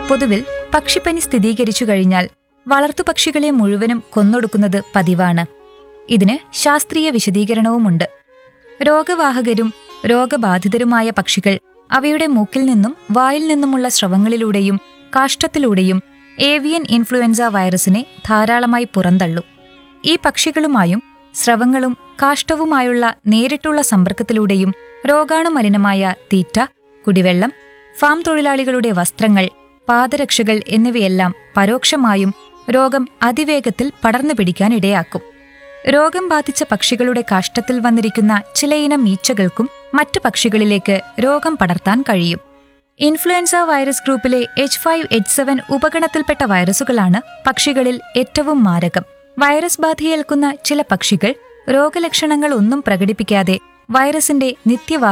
പൊതുവിൽ പക്ഷിപ്പനി സ്ഥിരീകരിച്ചു കഴിഞ്ഞാൽ വളർത്തുപക്ഷികളെ മുഴുവനും കൊന്നൊടുക്കുന്നത് പതിവാണ് ഇതിന് ശാസ്ത്രീയ വിശദീകരണവുമുണ്ട് രോഗവാഹകരും രോഗബാധിതരുമായ പക്ഷികൾ അവയുടെ മൂക്കിൽ നിന്നും വായിൽ നിന്നുമുള്ള സ്രവങ്ങളിലൂടെയും കാഷ്ടത്തിലൂടെയും ഏവിയൻ ഇൻഫ്ലുവൻസ വൈറസിനെ ധാരാളമായി പുറന്തള്ളും ഈ പക്ഷികളുമായും സ്രവങ്ങളും കാഷ്ടവുമായുള്ള നേരിട്ടുള്ള സമ്പർക്കത്തിലൂടെയും രോഗാണുമലിനമായ തീറ്റ കുടിവെള്ളം ഫാം തൊഴിലാളികളുടെ വസ്ത്രങ്ങൾ പാദരക്ഷകൾ എന്നിവയെല്ലാം പരോക്ഷമായും രോഗം അതിവേഗത്തിൽ പടർന്നു പിടിക്കാൻ ഇടയാക്കും രോഗം ബാധിച്ച പക്ഷികളുടെ കാഷ്ടത്തിൽ വന്നിരിക്കുന്ന ചിലയിനം ഈച്ചകൾക്കും മറ്റു പക്ഷികളിലേക്ക് രോഗം പടർത്താൻ കഴിയും ഇൻഫ്ലുവൻസ വൈറസ് ഗ്രൂപ്പിലെ എച്ച് ഫൈവ് എച്ച് സെവൻ ഉപഗണത്തിൽപ്പെട്ട വൈറസുകളാണ് പക്ഷികളിൽ ഏറ്റവും മാരകം വൈറസ് ബാധയേൽക്കുന്ന ചില പക്ഷികൾ രോഗലക്ഷണങ്ങൾ ഒന്നും പ്രകടിപ്പിക്കാതെ വൈറസിന്റെ നിത്യവാഹ